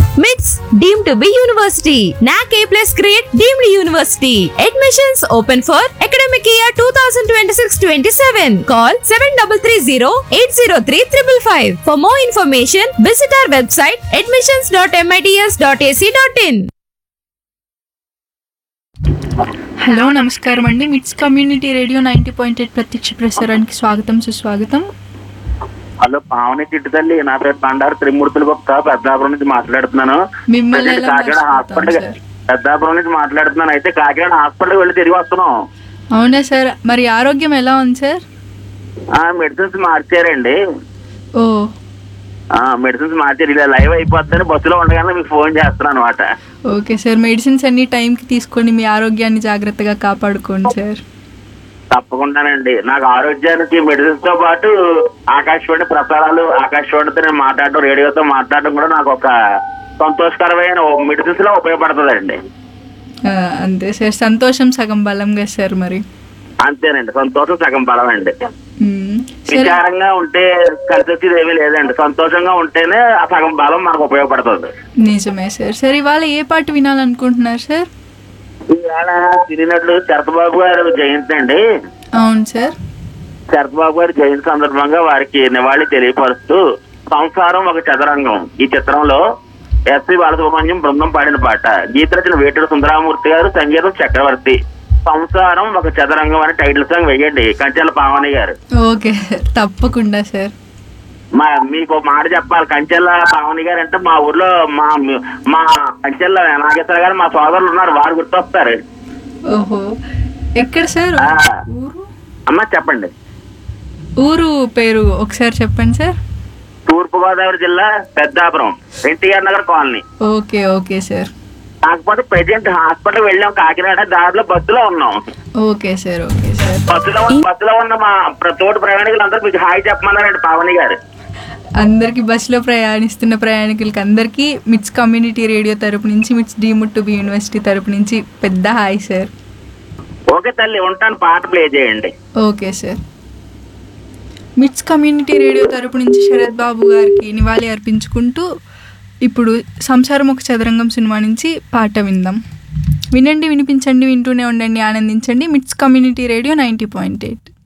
మిట్స్ deem to be university NAAC A plus grade deemed university admissions open for academic year two thousand twenty six twenty seven call seven double three zero eight zero three triple five for more information visit our website admissions dot MITS dot AC dot in hello నమస్కారం అండి MITS community radio ninety point eight ప్రత్యక్ష ప్రసారానికి స్వాగతం సుస్వాగతం hello Pavani చిట్టు తల్లి నా పేరు బండారు త్రిమూర్తుల గుప్తా పెద్దాపురం నుంచి మాట్లాడుతున్నాను మిమ్మల్ని ప్రజెంట్ ఎలా కాకినాడ హాస్పిటల్ మర్చిపోతాం, సార్? పెద్దాపురం నుంచి మాట్లాడుతున్నాను అయితే కాకినాడ హాస్పిటల్ వెళ్ళి తిరిగి వస్తున్నాం అవునా సార్ మరి ఆరోగ్యం ఎలా ఉంది సార్ ఆ మెడిసిన్స్ మార్చారండి ఓ ఆ మెడిసిన్స్ మార్చారు ఇలా లైవ్ అయిపోద్దని బస్సులో ఉండగానే మీకు ఫోన్ చేస్తున్నాను అనమాట ఓకే సార్ మెడిసిన్స్ అన్ని టైంకి తీసుకొని మీ ఆరోగ్యాన్ని జాగ్రత్తగా కాపాడుకోండి సార్ తప్పకుండానండి నాకు ఆరోగ్యానికి మెడిసిన్స్ తో పాటు ఆకాశవాణి ప్రసారాలు ఆకాశవాణితో నేను మాట్లాడడం రేడియోతో మాట్లాడడం కూడా నాకు ఒక సంతోషకరమైన మెడిసిన్స్ లో ఉపయోగపడుతుందండి ఆ, అంతే సార్ సంతోషం సగం బలం కదా సార్ మరి అంతేనండి సంతోషం సగం బలం అండి మ్మ్. సరే విచారంగా ఉంటే కలిసి వచ్చేది ఏమీ లేదండి సంతోషంగా ఉంటేనే ఆ సగం బలం మనకు ఉపయోగపడుతుంది నిజమే సార్ సార్ ఇవాళ ఏ పాట వినాలనుకుంటున్నారు సార్ ఈవేళ తిరిగినట్లు శరత్బాబు గారు జయంతి అండి అవును సార్ శరత్బాబు గారి జయంతి సందర్భంగా వారికి నివాళి తెలియపరుస్తూ సంసారం ఒక చదరంగం ఈ చిత్రంలో ఎస్పి బాలసుబ్రహ్మణ్యం బృందం పాడిన పాట గీత రచన వేటూరు సుందరామూర్తి గారు సంగీతం చక్రవర్తి సంసారం ఒక చదరంగం అని టైటిల్ సాంగ్ వేయండి కంచెల పావని గారు ఓకే సార్ తప్పకుండా సార్ మా మీకు ఒక మాట చెప్పాలి కంచెల్ల పావని గారు అంటే మా ఊర్లో మా మా కంచెల్ల నాగేశ్వర గారు మా సోదరులు ఉన్నారు వారు గుర్తొస్తారు ఓహో ఎక్కడ సార్ ఆ. ఊరు అమ్మ చెప్పండి ఊరు పేరు ఒకసారి చెప్పండి సార్ తూర్పు గోదావరి జిల్లా Peddapuram NTR Nagar colony okay okay sir కాకపోతే ప్రెసెంట్ హాస్పిటల్ వెళ్ళాం కాకినాడ దారిలో బస్సులో ఉన్నాం ఓకే సార్ ఓకే సార్ బస్సులో బస్సులో ఉన్న మా ప్ర- తోటి ప్రయాణికులందరూ మీకు హాయ్ చెప్పమన్నారండి పావని గారు అందరికీ బస్సులో ప్రయాణిస్తున్న ప్రయాణికులకి అందరికీ మిట్స్ కమ్యూనిటీ రేడియో తరపు నుంచి మిట్స్ డీముట్ టు బి యూనివర్సిటీ తరపు నుంచి పెద్ద హాయ్ సార్ ఓకే తల్లి ఉంటాను పాట ప్లే చేయండి okay sir MITS community radio తరపు నుంచి శరత్ బాబు గారికి నివాళి అర్పించుకుంటూ ఇప్పుడు సంసారం ఒక చదరంగం సినిమా నుంచి పాట విందాం వినండి వినిపించండి వింటూనే ఉండండి ఆనందించండి MITS community radio ninety point eight